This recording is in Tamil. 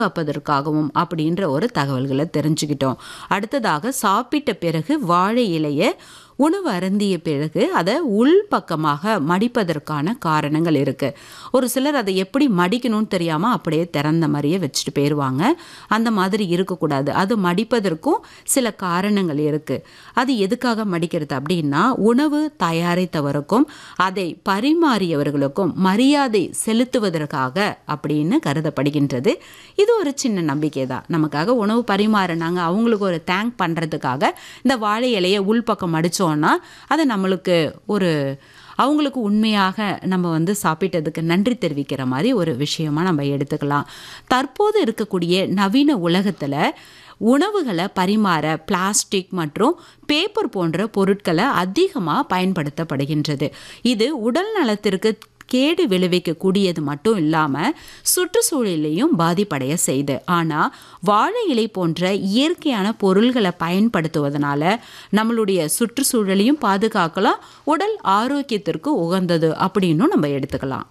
பாதுகாப்பதற்காகவும் அப்படின்ற ஒரு தகவல்களை தெரிஞ்சுக்கிட்டோம் அடுத்ததாக சாப்பிட்ட பிறகு வாழை இலையை உணவு அருந்திய பிறகு அதை உள் பக்கமாக மடிப்பதற்கான காரணங்கள் இருக்கு ஒரு சிலர் அதை எப்படி மடிக்கணும்னு தெரியாம அப்படியே திறந்த மாதிரியே வச்சுட்டு போயிடுவாங்க அந்த மாதிரி இருக்கக்கூடாது அது மடிப்பதற்கும் சில காரணங்கள் இருக்கு அது எதுக்காக மடிக்கிறது அப்படின்னா உணவு தயாரித்தவருக்கும் அதை பரிமாறியவர்களுக்கும் மரியாதை செலுத்துவதற்காக அப்படின்னு கருதப்படுகின்றது இது ஒரு சின்ன நம்பிக்கை தான் நமக்காக உணவு பரிமாறினாங்க அவங்களுக்கு ஒரு தேங்க் பண்ணுறதுக்காக இந்த வாழை இலையை உள்பக்கம் மடித்தோன்னா அது நம்மளுக்கு ஒரு அவங்களுக்கு உண்மையாக நம்ம வந்து சாப்பிட்டதுக்கு நன்றி தெரிவிக்கிற மாதிரி ஒரு விஷயமா நம்ம எடுத்துக்கலாம் தற்போது இருக்கக்கூடிய நவீன உலகத்தில் உணவுகளை பரிமாற பிளாஸ்டிக் மற்றும் பேப்பர் போன்ற பொருட்களை அதிகமாக பயன்படுத்தப்படுகின்றது இது உடல் நலத்திற்கு கேடு விளைவிக்கக்கூடியது மட்டும் இல்லாமல் சுற்றுச்சூழலையும் பாதிப்படைய செய்து ஆனால் வாழை இலை போன்ற இயற்கையான பொருள்களை பயன்படுத்துவதனால நம்மளுடைய சுற்றுச்சூழலையும் பாதுகாக்கலாம் உடல் ஆரோக்கியத்திற்கு உகந்தது அப்படின்னும் நம்ம எடுத்துக்கலாம்